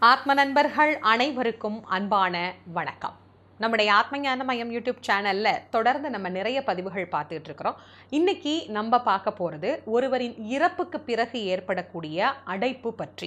ஆத்ம நண்பர்கள் அனைவருக்கும் அன்பான வணக்கம் நம்முடைய ஆத்மஞான மையம் யூடியூப் சேனல்ல தொடர்ந்து நம்ம நிறைய பதிவுகள் பார்த்துட்டு இருக்கிறோம் இன்னைக்கு நம்ம பார்க்க போறது ஒருவரின் இறப்புக்கு பிறகு ஏற்படக்கூடிய அடைப்பு பற்றி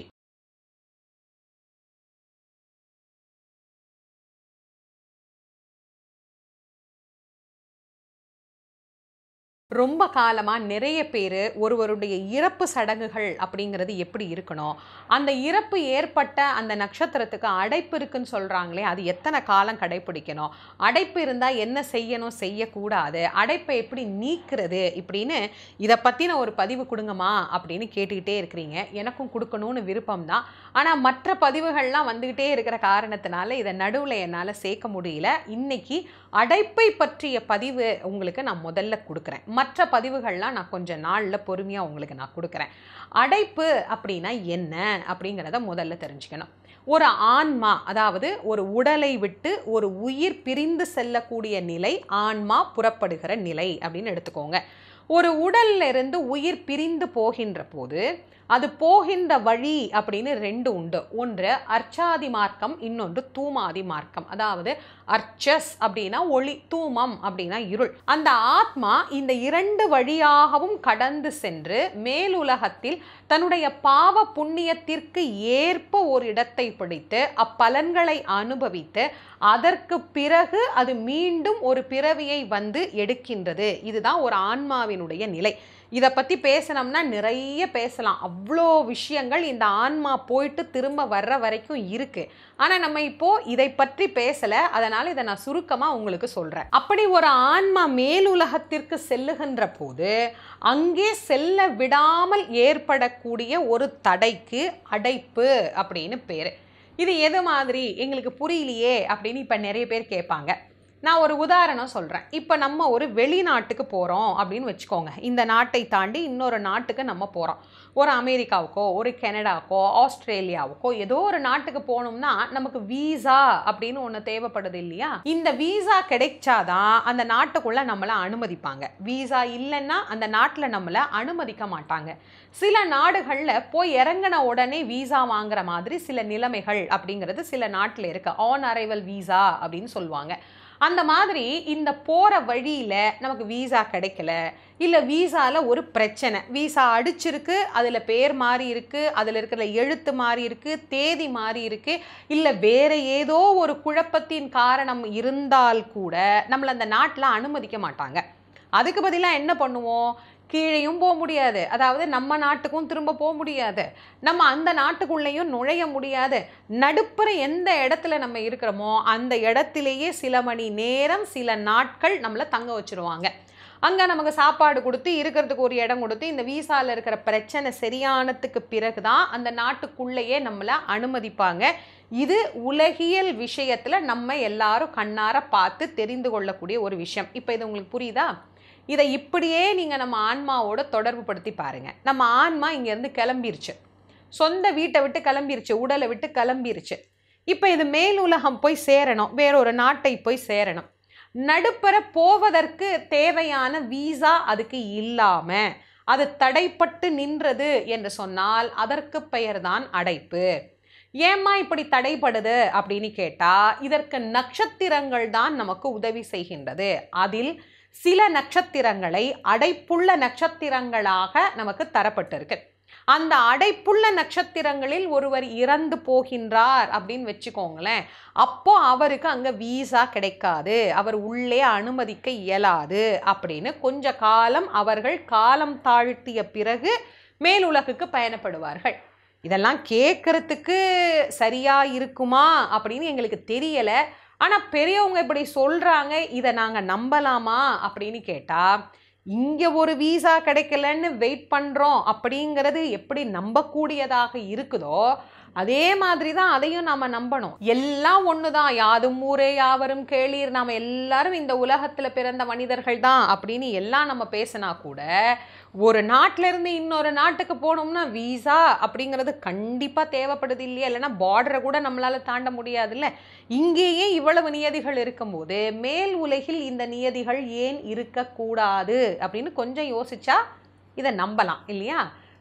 ரொம்ப காலமாக நிறைய பேர் ஒருவருடைய இறப்பு சடங்குகள் அப்படிங்கிறது எப்படி இருக்கணும் அந்த இறப்பு ஏற்பட்ட அந்த நட்சத்திரத்துக்கு அடைப்பு இருக்குன்னு சொல்கிறாங்களே அது எத்தனை காலம் கடைப்பிடிக்கணும் அடைப்பு இருந்தால் என்ன செய்யணும் செய்யக்கூடாது அடைப்பை எப்படி நீக்கிறது இப்படின்னு இதை பற்றின ஒரு பதிவு கொடுங்கம்மா அப்படின்னு கேட்டுக்கிட்டே இருக்கிறீங்க எனக்கும் கொடுக்கணும்னு விருப்பம் தான் ஆனால் மற்ற பதிவுகள்லாம் வந்துக்கிட்டே இருக்கிற காரணத்தினால இதை நடுவில் என்னால் சேர்க்க முடியல இன்னைக்கு அடைப்பை பற்றிய பதிவு உங்களுக்கு நான் முதல்ல கொடுக்குறேன் மற்ற பதிவுகள்லாம் நான் கொஞ்சம் நாளில் பொறுமையாக உங்களுக்கு நான் கொடுக்குறேன் அடைப்பு அப்படின்னா என்ன அப்படிங்கிறத முதல்ல தெரிஞ்சுக்கணும் ஒரு ஆன்மா அதாவது ஒரு உடலை விட்டு ஒரு உயிர் பிரிந்து செல்லக்கூடிய நிலை ஆன்மா புறப்படுகிற நிலை அப்படின்னு எடுத்துக்கோங்க ஒரு உடல்ல இருந்து உயிர் பிரிந்து போகின்ற போது அது போகின்ற வழி அப்படின்னு ரெண்டு உண்டு ஒன்று அர்ச்சாதி மார்க்கம் இன்னொன்று தூமாதி மார்க்கம் அதாவது அர்ச்சஸ் அப்படின்னா ஒளி தூமம் அப்படின்னா இருள் அந்த ஆத்மா இந்த இரண்டு வழியாகவும் கடந்து சென்று மேலுலகத்தில் தன்னுடைய பாவ புண்ணியத்திற்கு ஏற்ப ஒரு இடத்தை பிடித்து அப்பலன்களை அனுபவித்து அதற்கு பிறகு அது மீண்டும் ஒரு பிறவியை வந்து எடுக்கின்றது இதுதான் ஒரு ஆன்மாவினுடைய நிலை இதை பற்றி பேசினோம்னா நிறைய பேசலாம் அவ்வளோ விஷயங்கள் இந்த ஆன்மா போயிட்டு திரும்ப வர்ற வரைக்கும் இருக்குது ஆனால் நம்ம இப்போது இதை பற்றி பேசலை அதனால் இதை நான் சுருக்கமாக உங்களுக்கு சொல்கிறேன் அப்படி ஒரு ஆன்மா மேலுலகத்திற்கு செல்லுகின்ற போது அங்கே செல்ல விடாமல் ஏற்படக்கூடிய ஒரு தடைக்கு அடைப்பு அப்படின்னு பேர் இது எது மாதிரி எங்களுக்கு புரியலையே அப்படின்னு இப்போ நிறைய பேர் கேட்பாங்க நான் ஒரு உதாரணம் சொல்கிறேன் இப்போ நம்ம ஒரு வெளிநாட்டுக்கு போகிறோம் அப்படின்னு வச்சுக்கோங்க இந்த நாட்டை தாண்டி இன்னொரு நாட்டுக்கு நம்ம போகிறோம் ஒரு அமெரிக்காவுக்கோ ஒரு கனடாவுக்கோ ஆஸ்திரேலியாவுக்கோ ஏதோ ஒரு நாட்டுக்கு போகணும்னா நமக்கு வீசா அப்படின்னு ஒன்று தேவைப்படுது இல்லையா இந்த வீசா கிடைச்சாதான் அந்த நாட்டுக்குள்ளே நம்மளை அனுமதிப்பாங்க வீசா இல்லைன்னா அந்த நாட்டில் நம்மளை அனுமதிக்க மாட்டாங்க சில நாடுகளில் போய் இறங்கின உடனே வீசா வாங்குற மாதிரி சில நிலைமைகள் அப்படிங்கிறது சில நாட்டில் இருக்குது ஆன் அரைவல் வீசா அப்படின்னு சொல்லுவாங்க அந்த மாதிரி இந்த போகிற வழியில் நமக்கு வீசா கிடைக்கல இல்லை வீசாவில் ஒரு பிரச்சனை வீசா அடிச்சிருக்கு அதில் பேர் மாறி இருக்குது அதில் இருக்கிற எழுத்து மாறி இருக்குது தேதி மாறி இருக்குது இல்லை வேறு ஏதோ ஒரு குழப்பத்தின் காரணம் இருந்தால் கூட நம்மளை அந்த நாட்டில் அனுமதிக்க மாட்டாங்க அதுக்கு பதிலாக என்ன பண்ணுவோம் கீழேயும் போக முடியாது அதாவது நம்ம நாட்டுக்கும் திரும்ப போக முடியாது நம்ம அந்த நாட்டுக்குள்ளேயும் நுழைய முடியாது நடுப்புற எந்த இடத்துல நம்ம இருக்கிறோமோ அந்த இடத்திலேயே சில மணி நேரம் சில நாட்கள் நம்மளை தங்க வச்சுருவாங்க அங்கே நமக்கு சாப்பாடு கொடுத்து இருக்கிறதுக்கு ஒரு இடம் கொடுத்து இந்த வீசாவில் இருக்கிற பிரச்சனை சரியானதுக்கு பிறகு தான் அந்த நாட்டுக்குள்ளேயே நம்மளை அனுமதிப்பாங்க இது உலகியல் விஷயத்தில் நம்ம எல்லாரும் கண்ணார பார்த்து தெரிந்து கொள்ளக்கூடிய ஒரு விஷயம் இப்போ இது உங்களுக்கு புரியுதா இதை இப்படியே நீங்கள் நம்ம ஆன்மாவோட தொடர்பு படுத்தி பாருங்கள் நம்ம ஆன்மா இங்கேருந்து கிளம்பிருச்சு சொந்த வீட்டை விட்டு கிளம்பிருச்சு உடலை விட்டு கிளம்பிருச்சு இப்போ இது மேல் உலகம் போய் சேரணும் வேறொரு நாட்டை போய் சேரணும் நடுப்பற போவதற்கு தேவையான வீசா அதுக்கு இல்லாமல் அது தடைப்பட்டு நின்றது என்று சொன்னால் அதற்கு பெயர்தான் அடைப்பு ஏம்மா இப்படி தடைப்படுது அப்படின்னு கேட்டால் இதற்கு நட்சத்திரங்கள் தான் நமக்கு உதவி செய்கின்றது அதில் சில நட்சத்திரங்களை அடைப்புள்ள நட்சத்திரங்களாக நமக்கு தரப்பட்டிருக்கு அந்த அடைப்புள்ள நட்சத்திரங்களில் ஒருவர் இறந்து போகின்றார் அப்படின்னு வச்சுக்கோங்களேன் அப்போ அவருக்கு அங்கே வீசா கிடைக்காது அவர் உள்ளே அனுமதிக்க இயலாது அப்படின்னு கொஞ்ச காலம் அவர்கள் காலம் தாழ்த்திய பிறகு மேலுலகுக்கு பயணப்படுவார்கள் இதெல்லாம் கேட்கறதுக்கு சரியா இருக்குமா அப்படின்னு எங்களுக்கு தெரியலை ஆனால் பெரியவங்க இப்படி சொல்கிறாங்க இதை நாங்கள் நம்பலாமா அப்படின்னு கேட்டால் இங்கே ஒரு வீசா கிடைக்கலன்னு வெயிட் பண்ணுறோம் அப்படிங்கிறது எப்படி நம்பக்கூடியதாக இருக்குதோ அதே மாதிரி தான் அதையும் நாம் நம்பணும் எல்லாம் ஒன்று தான் யாதும் ஊரே யாவரும் கேளீர் நாம் எல்லாரும் இந்த உலகத்தில் பிறந்த மனிதர்கள் தான் அப்படின்னு எல்லாம் நம்ம பேசினா கூட ஒரு நாட்டில இருந்து இன்னொரு நாட்டுக்கு போகணும்னா வீசா அப்படிங்கிறது கண்டிப்பாக தேவைப்படுது இல்லையா இல்லைன்னா பார்டரை கூட நம்மளால் தாண்ட முடியாதுல்ல இங்கேயே இவ்வளவு நியதிகள் இருக்கும்போது மேல் உலகில் இந்த நியதிகள் ஏன் இருக்கக்கூடாது அப்படின்னு கொஞ்சம் யோசிச்சா இதை நம்பலாம் இல்லையா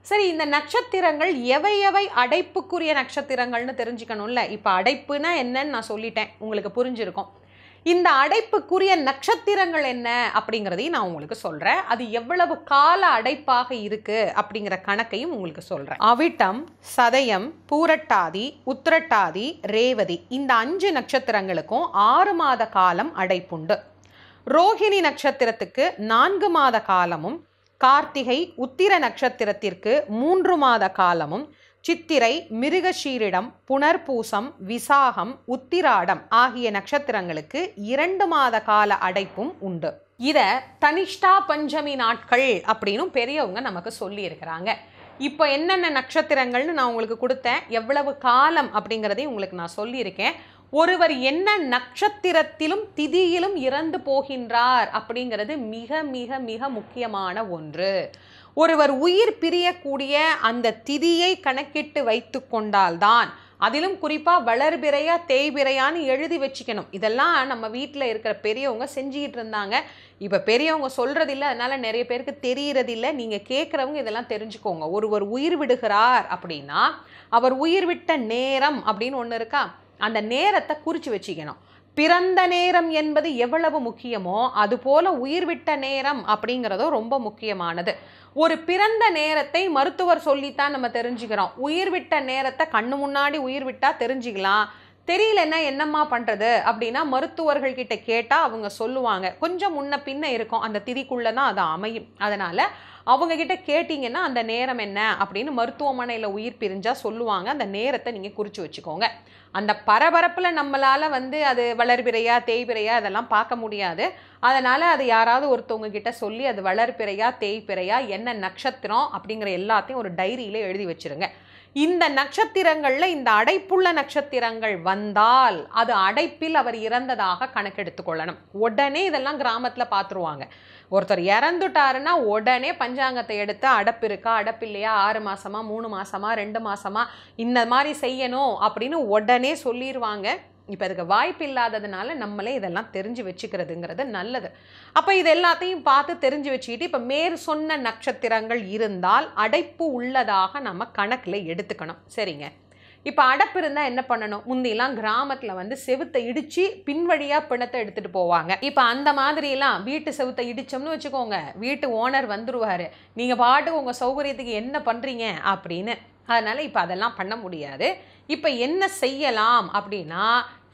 சரி இந்த நட்சத்திரங்கள் எவை எவை அடைப்புக்குரிய நட்சத்திரங்கள்னு தெரிஞ்சுக்கணும்ல இப்போ அடைப்புனா என்னன்னு நான் சொல்லிட்டேன் உங்களுக்கு புரிஞ்சிருக்கும் இந்த அடைப்புக்குரிய நட்சத்திரங்கள் என்ன அப்படிங்கிறதையும் நான் உங்களுக்கு சொல்கிறேன் அது எவ்வளவு கால அடைப்பாக இருக்கு அப்படிங்கிற கணக்கையும் உங்களுக்கு சொல்கிறேன் அவிட்டம் சதயம் பூரட்டாதி உத்திரட்டாதி ரேவதி இந்த அஞ்சு நட்சத்திரங்களுக்கும் ஆறு மாத காலம் அடைப்புண்டு ரோஹிணி நட்சத்திரத்துக்கு நான்கு மாத காலமும் கார்த்திகை உத்திர நட்சத்திரத்திற்கு மூன்று மாத காலமும் சித்திரை மிருகஷீரிடம் புனர்பூசம் விசாகம் உத்திராடம் ஆகிய நட்சத்திரங்களுக்கு இரண்டு மாத கால அடைப்பும் உண்டு இத தனிஷ்டா பஞ்சமி நாட்கள் அப்படின்னும் பெரியவங்க நமக்கு சொல்லி இருக்கிறாங்க இப்போ என்னென்ன நட்சத்திரங்கள்னு நான் உங்களுக்கு கொடுத்தேன் எவ்வளவு காலம் அப்படிங்கிறதையும் உங்களுக்கு நான் சொல்லியிருக்கேன் ஒருவர் என்ன நட்சத்திரத்திலும் திதியிலும் இறந்து போகின்றார் அப்படிங்கிறது மிக மிக மிக முக்கியமான ஒன்று ஒருவர் உயிர் பிரியக்கூடிய அந்த திதியை கணக்கிட்டு வைத்து கொண்டால்தான் அதிலும் குறிப்பாக வளர்பிறையா தேய்பிறையான்னு எழுதி வச்சுக்கணும் இதெல்லாம் நம்ம வீட்டில் இருக்கிற பெரியவங்க செஞ்சுக்கிட்டு இருந்தாங்க இப்போ பெரியவங்க சொல்கிறதில்ல அதனால நிறைய பேருக்கு தெரியறதில்ல நீங்கள் கேட்குறவங்க இதெல்லாம் தெரிஞ்சுக்கோங்க ஒருவர் உயிர் விடுகிறார் அப்படின்னா அவர் உயிர் விட்ட நேரம் அப்படின்னு ஒன்று இருக்கா அந்த நேரத்தை குறித்து வச்சுக்கணும் பிறந்த நேரம் என்பது எவ்வளவு முக்கியமோ அதுபோல உயிர் விட்ட நேரம் அப்படிங்கிறதும் ரொம்ப முக்கியமானது ஒரு பிறந்த நேரத்தை மருத்துவர் சொல்லித்தான் நம்ம தெரிஞ்சுக்கிறோம் உயிர் விட்ட நேரத்தை கண்ணு முன்னாடி உயிர் விட்டா தெரிஞ்சுக்கலாம் தெரியலன்னா என்னம்மா பண்ணுறது அப்படின்னா மருத்துவர்கள் கிட்ட கேட்டால் அவங்க சொல்லுவாங்க கொஞ்சம் முன்ன பின்ன இருக்கும் அந்த திதிக்குள்ளே தான் அது அமையும் அதனால் அவங்க கிட்ட கேட்டிங்கன்னா அந்த நேரம் என்ன அப்படின்னு மருத்துவமனையில் உயிர் பிரிஞ்சா சொல்லுவாங்க அந்த நேரத்தை நீங்கள் குறித்து வச்சுக்கோங்க அந்த பரபரப்பில் நம்மளால் வந்து அது வளர்பிறையா தேய்பிறையா அதெல்லாம் பார்க்க முடியாது அதனால் அது யாராவது ஒருத்தவங்க கிட்ட சொல்லி அது வளர்பிறையா தேய்பிறையா என்ன நட்சத்திரம் அப்படிங்கிற எல்லாத்தையும் ஒரு டைரியில் எழுதி வச்சிருங்க இந்த நட்சத்திரங்களில் இந்த அடைப்புள்ள நட்சத்திரங்கள் வந்தால் அது அடைப்பில் அவர் இறந்ததாக கணக்கெடுத்து கொள்ளணும் உடனே இதெல்லாம் கிராமத்தில் பார்த்துருவாங்க ஒருத்தர் இறந்துட்டாருன்னா உடனே பஞ்சாங்கத்தை எடுத்து அடப்பு இருக்கா அடப்பு இல்லையா ஆறு மாசமா மூணு மாசமா ரெண்டு மாசமா இந்த மாதிரி செய்யணும் அப்படின்னு உடனே சொல்லிடுவாங்க இப்போ அதுக்கு வாய்ப்பு இல்லாததுனால நம்மளே இதெல்லாம் தெரிஞ்சு வச்சுக்கிறதுங்கிறது நல்லது அப்போ இது எல்லாத்தையும் பார்த்து தெரிஞ்சு வச்சுக்கிட்டு இப்போ மேற் சொன்ன நட்சத்திரங்கள் இருந்தால் அடைப்பு உள்ளதாக நம்ம கணக்கில் எடுத்துக்கணும் சரிங்க இப்போ அடப்பு இருந்தால் என்ன பண்ணணும் முந்திலாம் கிராமத்தில் வந்து செவுத்தை இடித்து பின்வழியாக பிணத்தை எடுத்துகிட்டு போவாங்க இப்போ அந்த மாதிரிலாம் வீட்டு செவுத்தை இடித்தோம்னு வச்சுக்கோங்க வீட்டு ஓனர் வந்துருவார் நீங்கள் பாட்டுக்கு உங்கள் சௌகரியத்துக்கு என்ன பண்ணுறீங்க அப்படின்னு அதனால் இப்போ அதெல்லாம் பண்ண முடியாது இப்போ என்ன செய்யலாம் அப்படின்னா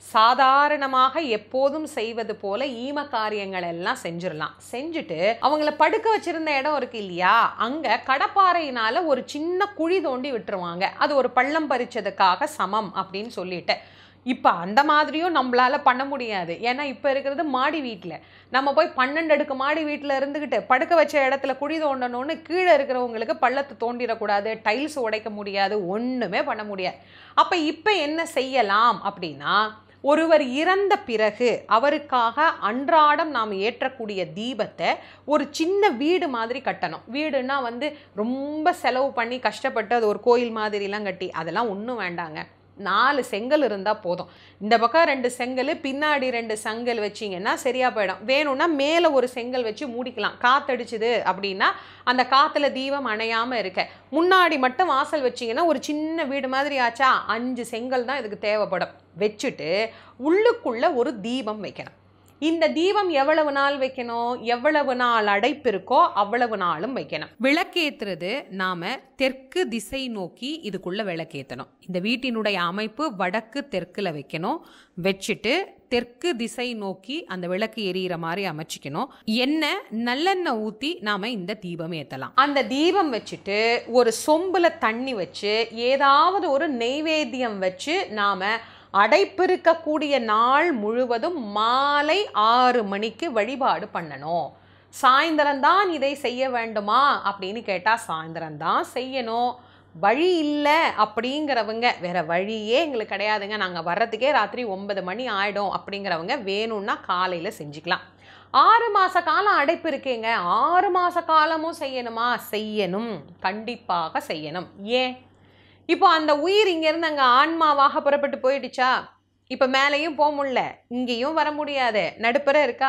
சாதாரணமாக எப்போதும் செய்வது போல ஈம காரியங்கள் எல்லாம் செஞ்சிடலாம் செஞ்சுட்டு அவங்கள படுக்க வச்சிருந்த இடம் இருக்கு இல்லையா அங்க கடப்பாறையினால ஒரு சின்ன குழி தோண்டி விட்டுருவாங்க அது ஒரு பள்ளம் பறிச்சதுக்காக சமம் அப்படின்னு சொல்லிட்டு இப்போ அந்த மாதிரியும் நம்மளால பண்ண முடியாது ஏன்னா இப்போ இருக்கிறது மாடி வீட்டில் நம்ம போய் பன்னெண்டு அடுக்கு மாடி வீட்டில் இருந்துக்கிட்டு படுக்க வச்ச இடத்துல குழி தோண்டணும்னு கீழே இருக்கிறவங்களுக்கு பள்ளத்தை தோண்டிடக்கூடாது டைல்ஸ் உடைக்க முடியாது ஒன்றுமே பண்ண முடியாது அப்போ இப்போ என்ன செய்யலாம் அப்படின்னா ஒருவர் இறந்த பிறகு அவருக்காக அன்றாடம் நாம் ஏற்றக்கூடிய தீபத்தை ஒரு சின்ன வீடு மாதிரி கட்டணும் வீடுனா வந்து ரொம்ப செலவு பண்ணி கஷ்டப்பட்டு அது ஒரு கோயில் மாதிரிலாம் கட்டி அதெல்லாம் ஒன்றும் வேண்டாங்க நாலு செங்கல் இருந்தால் போதும் இந்த பக்கம் ரெண்டு செங்கல் பின்னாடி ரெண்டு செங்கல் வச்சிங்கன்னா சரியாக போயிடும் வேணும்னா மேலே ஒரு செங்கல் வச்சு மூடிக்கலாம் காத்தடிச்சுது அப்படின்னா அந்த காற்றுல தீபம் அணையாமல் இருக்க முன்னாடி மட்டும் வாசல் வச்சிங்கன்னா ஒரு சின்ன வீடு மாதிரி ஆச்சா அஞ்சு செங்கல் தான் இதுக்கு தேவைப்படும் வச்சுட்டு உள்ளுக்குள்ளே ஒரு தீபம் வைக்கணும் இந்த தீபம் எவ்வளவு நாள் வைக்கணும் எவ்வளவு நாள் அடைப்பு இருக்கோ அவ்வளவு நாளும் வைக்கணும் விளக்கேத்துறது நாம தெற்கு திசை நோக்கி இதுக்குள்ள விளக்கேத்தணும் இந்த வீட்டினுடைய அமைப்பு வடக்கு தெற்குல வைக்கணும் வச்சுட்டு தெற்கு திசை நோக்கி அந்த விளக்கு எரியிற மாதிரி அமைச்சிக்கணும் எண்ணெய் நல்லெண்ணெய் ஊற்றி நாம இந்த தீபம் ஏற்றலாம் அந்த தீபம் வச்சுட்டு ஒரு சொம்புல தண்ணி வச்சு ஏதாவது ஒரு நெய்வேத்தியம் வச்சு நாம அடைப்பிருக்கக்கூடிய நாள் முழுவதும் மாலை ஆறு மணிக்கு வழிபாடு பண்ணணும் சாயந்தரம்தான் இதை செய்ய வேண்டுமா அப்படின்னு கேட்டால் சாயந்தரம்தான் செய்யணும் வழி இல்லை அப்படிங்கிறவங்க வேற வழியே எங்களுக்கு கிடையாதுங்க நாங்கள் வர்றதுக்கே ராத்திரி ஒன்பது மணி ஆயிடும் அப்படிங்கிறவங்க வேணும்னா காலையில் செஞ்சுக்கலாம் ஆறு மாத காலம் அடைப்பு இருக்கேங்க ஆறு மாத காலமும் செய்யணுமா செய்யணும் கண்டிப்பாக செய்யணும் ஏன் இப்போ அந்த உயிர் இங்கேருந்து அங்கே ஆன்மாவாக புறப்பட்டு போயிடுச்சா இப்போ மேலேயும் போக முடியல இங்கேயும் வர முடியாது நடுப்புற இருக்கா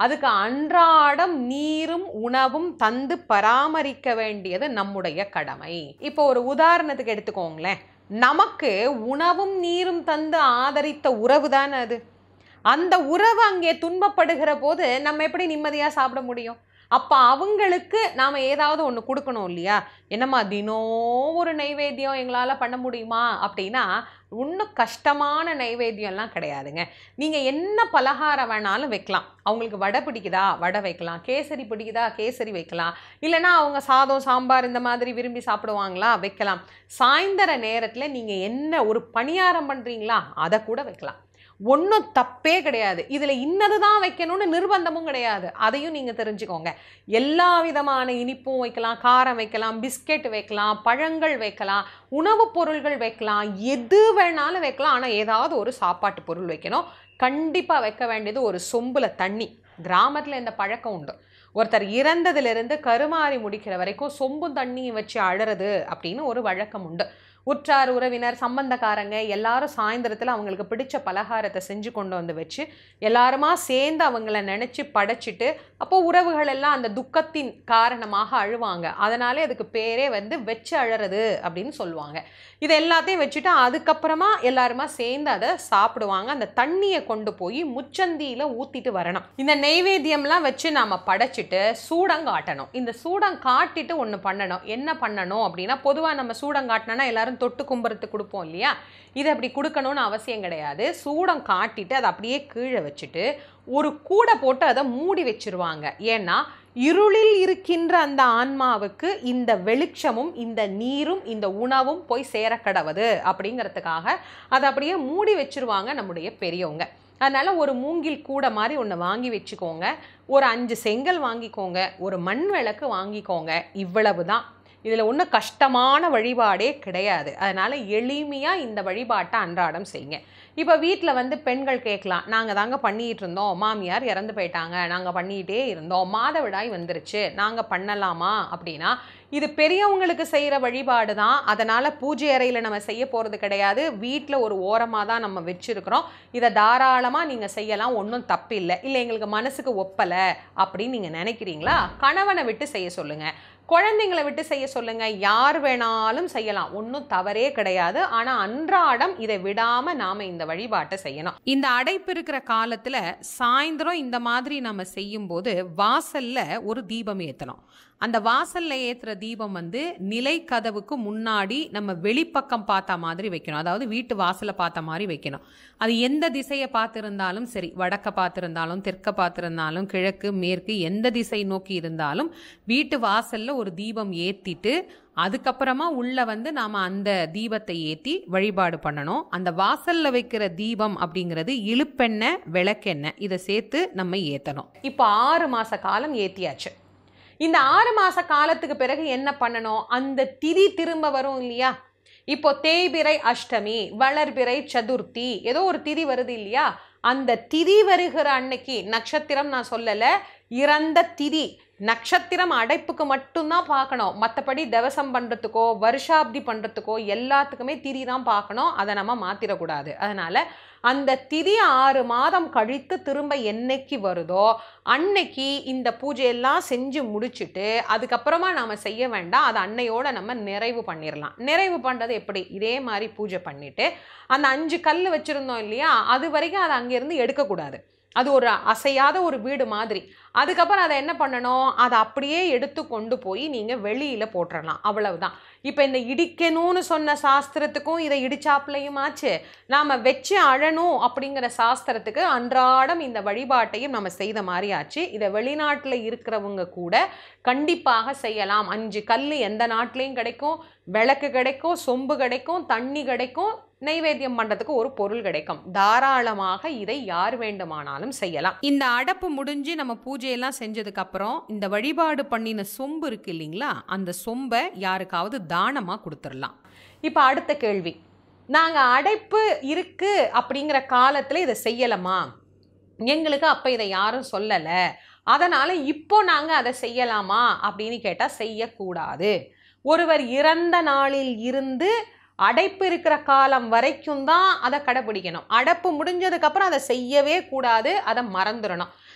அதுக்கு அன்றாடம் நீரும் உணவும் தந்து பராமரிக்க வேண்டியது நம்முடைய கடமை இப்போ ஒரு உதாரணத்துக்கு எடுத்துக்கோங்களேன் நமக்கு உணவும் நீரும் தந்து ஆதரித்த உறவு தானே அது அந்த உறவு அங்கே துன்பப்படுகிற போது நம்ம எப்படி நிம்மதியாக சாப்பிட முடியும் அப்போ அவங்களுக்கு நாம் ஏதாவது ஒன்று கொடுக்கணும் இல்லையா என்னம்மா தினம் ஒரு நைவேத்தியம் எங்களால் பண்ண முடியுமா அப்படின்னா இன்னும் கஷ்டமான நைவேத்தியம்லாம் கிடையாதுங்க நீங்கள் என்ன பலகாரம் வேணாலும் வைக்கலாம் அவங்களுக்கு வடை பிடிக்குதா வடை வைக்கலாம் கேசரி பிடிக்குதா கேசரி வைக்கலாம் இல்லைன்னா அவங்க சாதம் சாம்பார் இந்த மாதிரி விரும்பி சாப்பிடுவாங்களா வைக்கலாம் சாயந்தர நேரத்தில் நீங்கள் என்ன ஒரு பணியாரம் பண்ணுறீங்களா அதை கூட வைக்கலாம் ஒன்றும் தப்பே கிடையாது இதில் இன்னது தான் வைக்கணும்னு நிர்பந்தமும் கிடையாது அதையும் நீங்கள் தெரிஞ்சுக்கோங்க எல்லா விதமான இனிப்பும் வைக்கலாம் காரம் வைக்கலாம் பிஸ்கெட் வைக்கலாம் பழங்கள் வைக்கலாம் உணவுப் பொருள்கள் வைக்கலாம் எது வேணாலும் வைக்கலாம் ஆனால் ஏதாவது ஒரு சாப்பாட்டு பொருள் வைக்கணும் கண்டிப்பாக வைக்க வேண்டியது ஒரு சொம்பில் தண்ணி கிராமத்தில் இந்த பழக்கம் உண்டு ஒருத்தர் இறந்ததிலிருந்து கருமாறி முடிக்கிற வரைக்கும் சொம்பும் தண்ணியும் வச்சு அழறது அப்படின்னு ஒரு வழக்கம் உண்டு உற்றார் உறவினர் சம்பந்தக்காரங்க எல்லாரும் சாயந்தரத்தில் அவங்களுக்கு பிடிச்ச பலகாரத்தை செஞ்சு கொண்டு வந்து வச்சு எல்லாருமா சேர்ந்து அவங்கள நினச்சி படைச்சிட்டு அப்போ உறவுகள் எல்லாம் அந்த துக்கத்தின் காரணமாக அழுவாங்க அதனாலே அதுக்கு பேரே வந்து வச்சு அழறது அப்படின்னு சொல்லுவாங்க இது எல்லாத்தையும் வச்சுட்டு அதுக்கப்புறமா எல்லாருமா சேர்ந்து அதை சாப்பிடுவாங்க அந்த தண்ணியை கொண்டு போய் முச்சந்தியில் ஊற்றிட்டு வரணும் இந்த நெய்வேத்தியம்லாம் வச்சு நாம் படைச்சிட்டு சூடம் காட்டணும் இந்த சூடம் காட்டிட்டு ஒன்று பண்ணணும் என்ன பண்ணணும் அப்படின்னா பொதுவாக நம்ம சூடம் காட்டினோன்னா எல்லாரும் தொட்டு கும்புறத்துக்கு கொடுப்போம் இல்லையா இது அப்படி கொடுக்கணும்னு அவசியம் கிடையாது சூடம் காட்டிட்டு அதை அப்படியே கீழே வச்சுட்டு ஒரு கூடை போட்டு அதை மூடி வச்சிருவாங்க ஏன்னா இருளில் இருக்கின்ற அந்த ஆன்மாவுக்கு இந்த வெளிச்சமும் இந்த நீரும் இந்த உணவும் போய் சேரக்கடவுது அப்படிங்கிறதுக்காக அதை அப்படியே மூடி வச்சிருவாங்க நம்முடைய பெரியவங்க அதனால் ஒரு மூங்கில் கூடை மாதிரி ஒன்று வாங்கி வச்சுக்கோங்க ஒரு அஞ்சு செங்கல் வாங்கிக்கோங்க ஒரு மண் விளக்கு வாங்கிக்கோங்க இவ்வளவு தான் இதில் ஒன்றும் கஷ்டமான வழிபாடே கிடையாது அதனால் எளிமையாக இந்த வழிபாட்டை அன்றாடம் செய்யுங்க இப்போ வீட்டில் வந்து பெண்கள் கேட்கலாம் நாங்கள் தாங்க பண்ணிகிட்டு இருந்தோம் மாமியார் இறந்து போயிட்டாங்க நாங்கள் பண்ணிகிட்டே இருந்தோம் மாதவிடாய் வந்துருச்சு நாங்கள் பண்ணலாமா அப்படின்னா இது பெரியவங்களுக்கு செய்கிற வழிபாடு தான் அதனால் பூஜை அறையில் நம்ம செய்ய போகிறது கிடையாது வீட்டில் ஒரு ஓரமாக தான் நம்ம வச்சுருக்கிறோம் இதை தாராளமாக நீங்கள் செய்யலாம் ஒன்றும் தப்பு இல்லை இல்லை எங்களுக்கு மனசுக்கு ஒப்பலை அப்படின்னு நீங்கள் நினைக்கிறீங்களா கணவனை விட்டு செய்ய சொல்லுங்கள் குழந்தைங்களை விட்டு செய்ய சொல்லுங்க யார் வேணாலும் செய்யலாம் ஒன்றும் தவறே கிடையாது ஆனால் அன்றாடம் இதை விடாம நாம இந்த வழிபாட்டை செய்யணும் இந்த அடைப்பு இருக்கிற காலத்துல சாயந்தரம் இந்த மாதிரி நம்ம செய்யும்போது வாசல்ல ஒரு தீபம் ஏற்றணும் அந்த வாசல்ல ஏத்துற தீபம் வந்து நிலை கதவுக்கு முன்னாடி நம்ம வெளிப்பக்கம் பார்த்த மாதிரி வைக்கணும் அதாவது வீட்டு வாசலை பார்த்த மாதிரி வைக்கணும் அது எந்த திசையை பார்த்திருந்தாலும் சரி வடக்க பார்த்திருந்தாலும் தெற்க பார்த்திருந்தாலும் கிழக்கு மேற்கு எந்த திசை நோக்கி இருந்தாலும் வீட்டு வாசல்ல ஒரு தீபம் ஏத்திட்டு அதுக்கப்புறமா உள்ள வந்து நாம அந்த தீபத்தை ஏத்தி வழிபாடு பண்ணணும் அந்த வாசல்ல வைக்கிற தீபம் அப்படிங்கிறது இழுப்பெண்ணெய் விளக்கெண்ணெய் இதை சேர்த்து நம்ம ஏத்தணும் இப்போ ஆறு மாச காலம் ஏத்தியாச்சு இந்த ஆறு மாச காலத்துக்கு பிறகு என்ன பண்ணணும் அந்த திதி திரும்ப வரும் இல்லையா இப்போ தேய்பிறை அஷ்டமி வளர்பிறை சதுர்த்தி ஏதோ ஒரு திதி வருது இல்லையா அந்த திதி வருகிற அன்னைக்கு நட்சத்திரம் நான் சொல்லலை இறந்த திதி நட்சத்திரம் அடைப்புக்கு மட்டும்தான் பார்க்கணும் மற்றபடி தவசம் பண்ணுறதுக்கோ வருஷாப்தி பண்ணுறதுக்கோ எல்லாத்துக்குமே திதி தான் பார்க்கணும் அதை நம்ம மாற்றிடக்கூடாது அதனால் அந்த திதி ஆறு மாதம் கழித்து திரும்ப என்னைக்கு வருதோ அன்னைக்கு இந்த பூஜையெல்லாம் செஞ்சு முடிச்சுட்டு அதுக்கப்புறமா நாம் செய்ய வேண்டாம் அதை அன்னையோட நம்ம நிறைவு பண்ணிடலாம் நிறைவு பண்ணுறது எப்படி இதே மாதிரி பூஜை பண்ணிவிட்டு அந்த அஞ்சு கல் வச்சுருந்தோம் இல்லையா அது வரைக்கும் அதை அங்கேருந்து எடுக்கக்கூடாது அது ஒரு அசையாத ஒரு வீடு மாதிரி அதுக்கப்புறம் அதை என்ன பண்ணணும் அதை அப்படியே எடுத்து கொண்டு போய் நீங்கள் வெளியில் போட்டுறலாம் அவ்வளவுதான் இப்போ இந்த இடிக்கணும்னு சொன்ன சாஸ்திரத்துக்கும் இதை இடிச்சாப்புலையும் ஆச்சு நாம் வச்சு அழணும் அப்படிங்கிற சாஸ்திரத்துக்கு அன்றாடம் இந்த வழிபாட்டையும் நம்ம செய்த மாதிரி ஆச்சு இதை வெளிநாட்டில் இருக்கிறவங்க கூட கண்டிப்பாக செய்யலாம் அஞ்சு கல் எந்த நாட்டிலையும் கிடைக்கும் விளக்கு கிடைக்கும் சொம்பு கிடைக்கும் தண்ணி கிடைக்கும் நைவேத்தியம் பண்ணுறதுக்கு ஒரு பொருள் கிடைக்கும் தாராளமாக இதை யார் வேண்டுமானாலும் செய்யலாம் இந்த அடப்பு முடிஞ்சு நம்ம பூஜையெல்லாம் செஞ்சதுக்கு அப்புறம் இந்த வழிபாடு பண்ணின சொம்பு இருக்கு இல்லைங்களா அந்த சொம்பை யாருக்காவது தானமாக கொடுத்துடலாம் இப்போ அடுத்த கேள்வி நாங்கள் அடைப்பு இருக்கு அப்படிங்கிற காலத்தில் இதை செய்யலாமா எங்களுக்கு அப்போ இதை யாரும் சொல்லலை அதனால் இப்போ நாங்கள் அதை செய்யலாமா அப்படின்னு கேட்டால் செய்யக்கூடாது ஒருவர் இறந்த நாளில் இருந்து அடைப்பு இருக்கிற காலம் வரைக்கும் தான் அதை கடைப்பிடிக்கணும் அடைப்பு முடிஞ்சதுக்கப்புறம் அதை செய்யவே கூடாது அதை மறந்துடணும்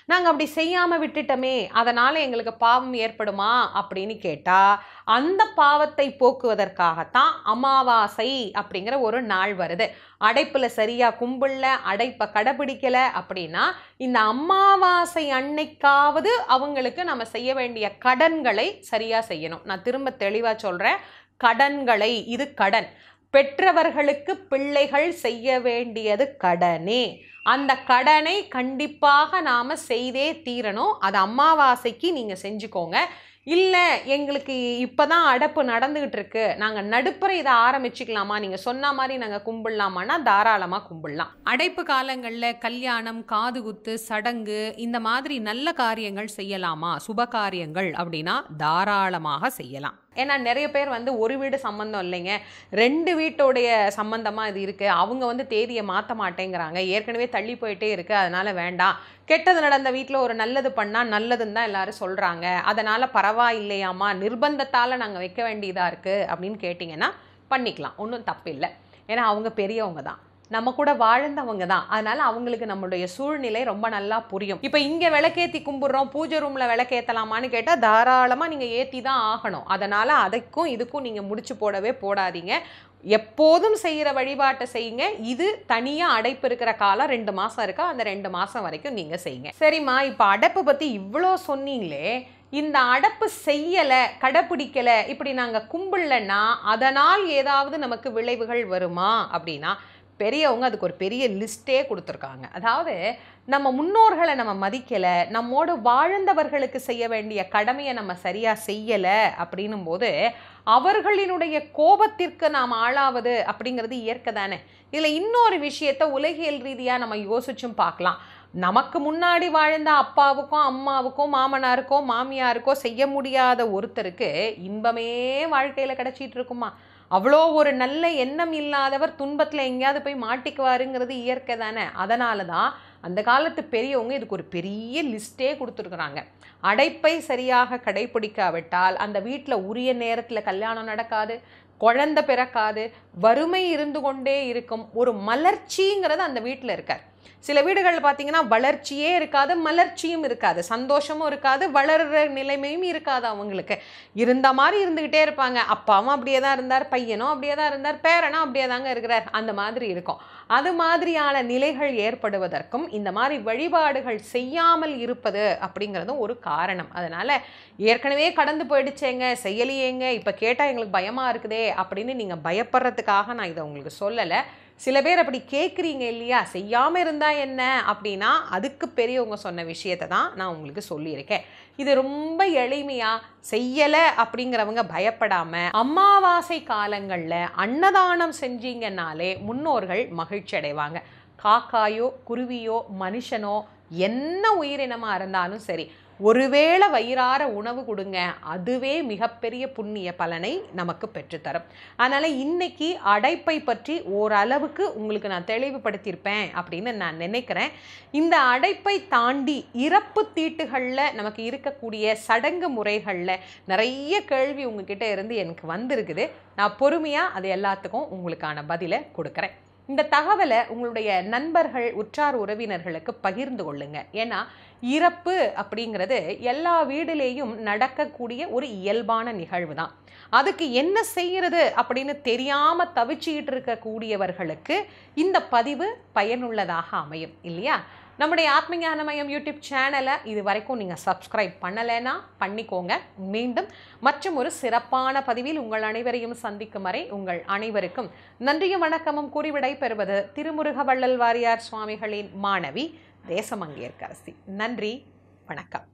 நாங்கள் அப்படி செய்யாமல் விட்டுட்டோமே அதனால் எங்களுக்கு பாவம் ஏற்படுமா அப்படின்னு கேட்டால் அந்த பாவத்தை போக்குவதற்காகத்தான் அமாவாசை அப்படிங்கிற ஒரு நாள் வருது அடைப்பில் சரியாக கும்பிடல அடைப்பை கடைபிடிக்கலை அப்படின்னா இந்த அமாவாசை அன்னைக்காவது அவங்களுக்கு நம்ம செய்ய வேண்டிய கடன்களை சரியாக செய்யணும் நான் திரும்ப தெளிவாக சொல்கிறேன் கடன்களை இது கடன் பெற்றவர்களுக்கு பிள்ளைகள் செய்ய வேண்டியது கடனே அந்த கடனை கண்டிப்பாக நாம் செய்தே தீரணும் அது அமாவாசைக்கு நீங்கள் செஞ்சுக்கோங்க இல்லை எங்களுக்கு இப்போ தான் அடப்பு நடந்துக்கிட்டு இருக்கு நாங்கள் நடுப்புற இதை ஆரம்பிச்சுக்கலாமா நீங்கள் சொன்ன மாதிரி நாங்கள் கும்பிடலாமான்னா தாராளமாக கும்பிடலாம் அடைப்பு காலங்களில் கல்யாணம் காதுகுத்து சடங்கு இந்த மாதிரி நல்ல காரியங்கள் செய்யலாமா சுப காரியங்கள் அப்படின்னா தாராளமாக செய்யலாம் ஏன்னா நிறைய பேர் வந்து ஒரு வீடு சம்மந்தம் இல்லைங்க ரெண்டு வீட்டோடைய சம்மந்தமாக இது இருக்குது அவங்க வந்து தேதியை மாற்ற மாட்டேங்கிறாங்க ஏற்கனவே தள்ளி போயிட்டே இருக்குது அதனால் வேண்டாம் கெட்டது நடந்த வீட்டில் ஒரு நல்லது பண்ணால் நல்லதுன்னு தான் எல்லாரும் சொல்கிறாங்க அதனால் பரவாயில்லையாமா நிர்பந்தத்தால் நாங்கள் வைக்க வேண்டியதாக இருக்குது அப்படின்னு கேட்டிங்கன்னா பண்ணிக்கலாம் ஒன்றும் தப்பு இல்லை ஏன்னா அவங்க பெரியவங்க தான் நம்ம கூட வாழ்ந்தவங்க தான் அதனால அவங்களுக்கு நம்மளுடைய சூழ்நிலை ரொம்ப நல்லா புரியும் இப்போ இங்கே விளக்கேற்றி கும்பிட்றோம் பூஜை ரூமில் விளக்கேற்றலாமான்னு கேட்டால் தாராளமாக நீங்கள் ஏற்றி தான் ஆகணும் அதனால் அதுக்கும் இதுக்கும் நீங்கள் முடிச்சு போடவே போடாதீங்க எப்போதும் செய்கிற வழிபாட்டை செய்யுங்க இது தனியாக அடைப்பு இருக்கிற காலம் ரெண்டு மாதம் இருக்கா அந்த ரெண்டு மாதம் வரைக்கும் நீங்கள் செய்யுங்க சரிம்மா இப்போ அடைப்பு பற்றி இவ்வளோ சொன்னீங்களே இந்த அடப்பு செய்யலை கடைப்பிடிக்கலை இப்படி நாங்கள் கும்பிடலன்னா அதனால் ஏதாவது நமக்கு விளைவுகள் வருமா அப்படின்னா பெரியவங்க அதுக்கு ஒரு பெரிய லிஸ்ட்டே கொடுத்துருக்காங்க அதாவது நம்ம முன்னோர்களை நம்ம மதிக்கலை நம்மோடு வாழ்ந்தவர்களுக்கு செய்ய வேண்டிய கடமையை நம்ம சரியாக செய்யலை அப்படின்னும் போது அவர்களினுடைய கோபத்திற்கு நாம் ஆளாவது அப்படிங்கிறது இயற்கை தானே இதில் இன்னொரு விஷயத்த உலகியல் ரீதியாக நம்ம யோசிச்சும் பார்க்கலாம் நமக்கு முன்னாடி வாழ்ந்த அப்பாவுக்கும் அம்மாவுக்கும் மாமனாருக்கோ மாமியாருக்கோ செய்ய முடியாத ஒருத்தருக்கு இன்பமே வாழ்க்கையில் கிடச்சிட்டு இருக்குமா அவ்வளோ ஒரு நல்ல எண்ணம் இல்லாதவர் துன்பத்தில் எங்கேயாவது போய் மாட்டிக்குவாருங்கிறது இயற்கை தானே அதனால தான் அந்த காலத்து பெரியவங்க இதுக்கு ஒரு பெரிய லிஸ்ட்டே கொடுத்துருக்குறாங்க அடைப்பை சரியாக கடைபிடிக்காவிட்டால் அந்த வீட்டில் உரிய நேரத்தில் கல்யாணம் நடக்காது குழந்தை பிறக்காது வறுமை இருந்து கொண்டே இருக்கும் ஒரு மலர்ச்சிங்கிறது அந்த வீட்டில் இருக்கார் சில வீடுகள் பார்த்தீங்கன்னா வளர்ச்சியே இருக்காது மலர்ச்சியும் இருக்காது சந்தோஷமும் இருக்காது வளர்கிற நிலைமையும் இருக்காது அவங்களுக்கு இருந்த மாதிரி இருந்துக்கிட்டே இருப்பாங்க அப்பாவும் அப்படியே தான் இருந்தார் பையனும் அப்படியே தான் இருந்தார் பேரனும் அப்படியே தாங்க இருக்கிறார் அந்த மாதிரி இருக்கும் அது மாதிரியான நிலைகள் ஏற்படுவதற்கும் இந்த மாதிரி வழிபாடுகள் செய்யாமல் இருப்பது அப்படிங்கிறதும் ஒரு காரணம் அதனால் ஏற்கனவே கடந்து போயிடுச்சேங்க செய்யலையேங்க இப்போ கேட்டால் எங்களுக்கு பயமாக இருக்குதே அப்படின்னு நீங்கள் பயப்படுறதுக்காக நான் இதை உங்களுக்கு சொல்லலை சில பேர் அப்படி கேட்குறீங்க இல்லையா செய்யாமல் இருந்தால் என்ன அப்படின்னா அதுக்கு பெரியவங்க சொன்ன விஷயத்தை தான் நான் உங்களுக்கு சொல்லியிருக்கேன் இது ரொம்ப எளிமையாக செய்யலை அப்படிங்கிறவங்க பயப்படாமல் அமாவாசை காலங்களில் அன்னதானம் செஞ்சீங்கன்னாலே முன்னோர்கள் மகிழ்ச்சி அடைவாங்க காக்காயோ குருவியோ மனுஷனோ என்ன உயிரினமாக இருந்தாலும் சரி ஒருவேளை வயிறார உணவு கொடுங்க அதுவே மிகப்பெரிய புண்ணிய பலனை நமக்கு பெற்றுத்தரும் அதனால் இன்னைக்கு அடைப்பை பற்றி ஓரளவுக்கு உங்களுக்கு நான் தெளிவுபடுத்தியிருப்பேன் அப்படின்னு நான் நினைக்கிறேன் இந்த அடைப்பை தாண்டி இறப்பு தீட்டுகளில் நமக்கு இருக்கக்கூடிய சடங்கு முறைகளில் நிறைய கேள்வி உங்ககிட்ட இருந்து எனக்கு வந்திருக்குது நான் பொறுமையாக அது எல்லாத்துக்கும் உங்களுக்கான பதிலை கொடுக்குறேன் இந்த தகவலை உங்களுடைய நண்பர்கள் உற்றார் உறவினர்களுக்கு பகிர்ந்து கொள்ளுங்க ஏன்னா இறப்பு அப்படிங்கிறது எல்லா வீடுலேயும் நடக்கக்கூடிய ஒரு இயல்பான நிகழ்வு தான் அதுக்கு என்ன செய்கிறது அப்படின்னு தெரியாமல் தவிச்சிக்கிட்டு இருக்கக்கூடியவர்களுக்கு இந்த பதிவு பயனுள்ளதாக அமையும் இல்லையா நம்முடைய ஆத்மஞான மையம் யூடியூப் சேனலை இது வரைக்கும் நீங்கள் சப்ஸ்கிரைப் பண்ணலைன்னா பண்ணிக்கோங்க மீண்டும் மற்றும் ஒரு சிறப்பான பதிவில் உங்கள் அனைவரையும் சந்திக்கும் வரை உங்கள் அனைவருக்கும் நன்றியும் வணக்கமும் கூறி விடை பெறுவது திருமுருக வள்ளல் வாரியார் சுவாமிகளின் மாணவி தேசமங்கேற்கரசி நன்றி வணக்கம்